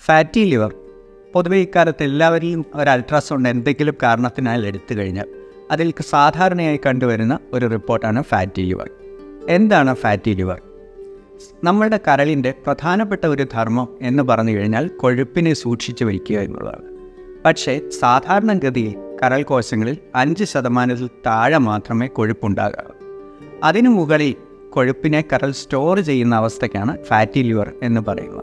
fatty liver പൊതുവെ ഇക്കാലത്ത് എല്ലാവരെയും ഒരു അൾട്രാസൗണ്ട് എന്തെങ്കിലും കാരണത്തിനാൽ എടുത്തു കഴിഞ്ഞാൽ അതിൽ സാധാരണയായി കണ്ടുവരുന്ന ഒരു റിപ്പോർട്ടാണ് ഫാറ്റി ലിവർ എന്താണ് ഫാറ്റി ലിവർ നമ്മളുടെ കരളിൻ്റെ പ്രധാനപ്പെട്ട ഒരു ധർമ്മം എന്ന് പറഞ്ഞു കഴിഞ്ഞാൽ കൊഴുപ്പിനെ സൂക്ഷിച്ചു വയ്ക്കുക എന്നുള്ളതാണ് പക്ഷേ സാധാരണഗതിയിൽ കരൾ കോശങ്ങളിൽ അഞ്ച് ശതമാനത്തിൽ താഴെ മാത്രമേ കൊഴുപ്പുണ്ടാകാവൂ അതിനു മുകളിൽ കൊഴുപ്പിനെ കരൾ സ്റ്റോർ ചെയ്യുന്ന അവസ്ഥയ്ക്കാണ് ഫാറ്റി ലിവർ എന്ന് പറയുന്നത്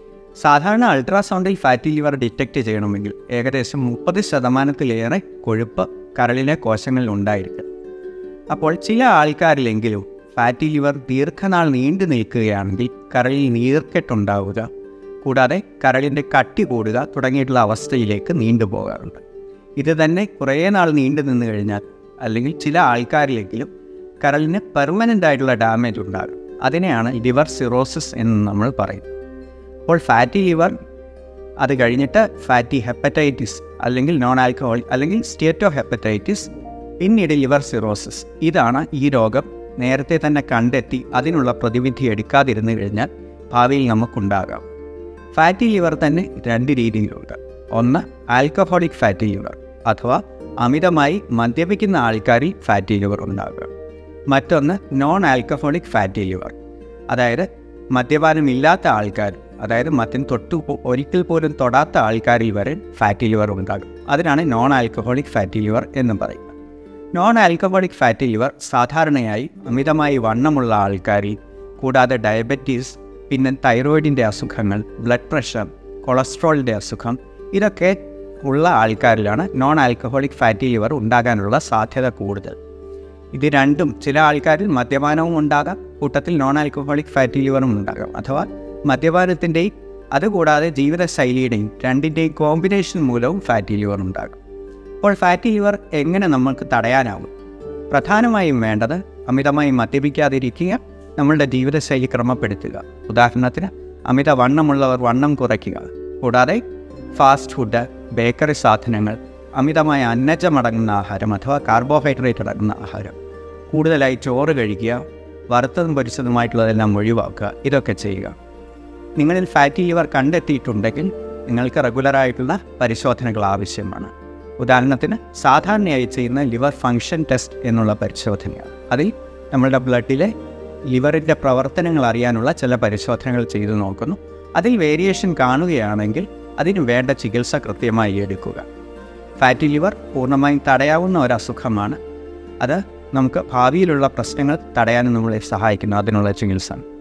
സാധാരണ അൾട്രാസൗണ്ടിൽ ഫാറ്റി ലിവർ ഡിറ്റക്റ്റ് ചെയ്യണമെങ്കിൽ ഏകദേശം മുപ്പത് ശതമാനത്തിലേറെ കൊഴുപ്പ് കരളിലെ കോശങ്ങളിൽ ഉണ്ടായിരിക്കും അപ്പോൾ ചില ആൾക്കാരിലെങ്കിലും ഫാറ്റി ലിവർ ദീർഘനാൾ നീണ്ടു നിൽക്കുകയാണെങ്കിൽ കരളിൽ നീർക്കെട്ടുണ്ടാവുക കൂടാതെ കരളിൻ്റെ കട്ടി കൂടുക തുടങ്ങിയിട്ടുള്ള അവസ്ഥയിലേക്ക് നീണ്ടുപോകാറുണ്ട് ഇത് തന്നെ കുറേ നാൾ നീണ്ടു നിന്ന് കഴിഞ്ഞാൽ അല്ലെങ്കിൽ ചില ആൾക്കാരിലെങ്കിലും കരളിന് പെർമനൻ്റ് ആയിട്ടുള്ള ഡാമേജ് ഉണ്ടാകും അതിനെയാണ് ലിവർ സിറോസിസ് എന്ന് നമ്മൾ പറയുന്നത് അപ്പോൾ ഫാറ്റി ലിവർ അത് കഴിഞ്ഞിട്ട് ഫാറ്റി ഹെപ്പറ്റൈറ്റിസ് അല്ലെങ്കിൽ നോൺ ആൽക്കഹോൾ അല്ലെങ്കിൽ സ്റ്റേറ്റോ ഹെപ്പറ്റൈറ്റിസ് പിന്നീട് ലിവർ സിറോസിസ് ഇതാണ് ഈ രോഗം നേരത്തെ തന്നെ കണ്ടെത്തി അതിനുള്ള പ്രതിവിധി എടുക്കാതിരുന്നു കഴിഞ്ഞാൽ ഭാവിയിൽ നമുക്കുണ്ടാകാം ഫാറ്റി ലിവർ തന്നെ രണ്ട് രീതിയിലുണ്ട് ഒന്ന് ആൽക്കഹോളിക് ഫാറ്റി ലിവർ അഥവാ അമിതമായി മദ്യപിക്കുന്ന ആൾക്കാരിൽ ഫാറ്റി ലിവർ ഉണ്ടാകുക മറ്റൊന്ന് നോൺ ആൽക്കഹോളിക് ഫാറ്റി ലിവർ അതായത് മദ്യപാനമില്ലാത്ത ആൾക്കാർ അതായത് മദ്യം തൊട്ടു പോ- ഒരിക്കൽ പോലും തൊടാത്ത ആൾക്കാരിൽ വരെ ഫാറ്റി ലിവർ ഉണ്ടാകും അതിനാണ് നോൺ ആൽക്കഹോളിക് ഫാറ്റി ലിവർ എന്ന് പറയുന്നത് നോൺ ആൽക്കഹോളിക് ഫാറ്റി ലിവർ സാധാരണയായി അമിതമായി വണ്ണമുള്ള ആൾക്കാരിൽ കൂടാതെ ഡയബറ്റീസ് പിന്നെ തൈറോയിഡിൻ്റെ അസുഖങ്ങൾ ബ്ലഡ് പ്രഷർ കൊളസ്ട്രോളിൻ്റെ അസുഖം ഇതൊക്കെ ഉള്ള ആൾക്കാരിലാണ് നോൺ ആൽക്കഹോളിക് ഫാറ്റി ലിവർ ഉണ്ടാകാനുള്ള സാധ്യത കൂടുതൽ ഇത് രണ്ടും ചില ആൾക്കാരിൽ മദ്യപാനവും ഉണ്ടാകാം കൂട്ടത്തിൽ നോൺ ആൽക്കഹോളിക് ഫാറ്റി ലിവറും ഉണ്ടാകാം അഥവാ മദ്യപാനത്തിൻ്റെയും അതുകൂടാതെ ജീവിതശൈലിയുടെയും രണ്ടിൻ്റെയും കോമ്പിനേഷൻ മൂലവും ഫാറ്റി ലിവർ ഉണ്ടാകും അപ്പോൾ ഫാറ്റി ലിവർ എങ്ങനെ നമുക്ക് തടയാനാവും പ്രധാനമായും വേണ്ടത് അമിതമായി മദ്യപിക്കാതിരിക്കുക നമ്മളുടെ ജീവിതശൈലി ക്രമപ്പെടുത്തുക ഉദാഹരണത്തിന് അമിത വണ്ണമുള്ളവർ വണ്ണം കുറയ്ക്കുക കൂടാതെ ഫാസ്റ്റ് ഫുഡ് ബേക്കറി സാധനങ്ങൾ അമിതമായ അന്നജമടങ്ങുന്ന ആഹാരം അഥവാ കാർബോഹൈഡ്രേറ്റ് അടങ്ങുന്ന ആഹാരം കൂടുതലായി ചോറ് കഴിക്കുക വറുത്തതും പൊരിച്ചതുമായിട്ടുള്ളതെല്ലാം ഒഴിവാക്കുക ഇതൊക്കെ ചെയ്യുക നിങ്ങളിൽ ഫാറ്റി ലിവർ കണ്ടെത്തിയിട്ടുണ്ടെങ്കിൽ നിങ്ങൾക്ക് റെഗുലറായിട്ടുള്ള പരിശോധനകൾ ആവശ്യമാണ് ഉദാഹരണത്തിന് സാധാരണയായി ചെയ്യുന്ന ലിവർ ഫങ്ഷൻ ടെസ്റ്റ് എന്നുള്ള പരിശോധനയാണ് അതിൽ നമ്മളുടെ ബ്ലഡിലെ ലിവറിൻ്റെ പ്രവർത്തനങ്ങൾ അറിയാനുള്ള ചില പരിശോധനകൾ ചെയ്തു നോക്കുന്നു അതിൽ വേരിയേഷൻ കാണുകയാണെങ്കിൽ അതിന് വേണ്ട ചികിത്സ കൃത്യമായി എടുക്കുക ഫാറ്റി ലിവർ പൂർണ്ണമായും തടയാവുന്ന ഒരു അസുഖമാണ് അത് നമുക്ക് ഭാവിയിലുള്ള പ്രശ്നങ്ങൾ തടയാനും നമ്മളെ സഹായിക്കുന്നു അതിനുള്ള ചികിത്സ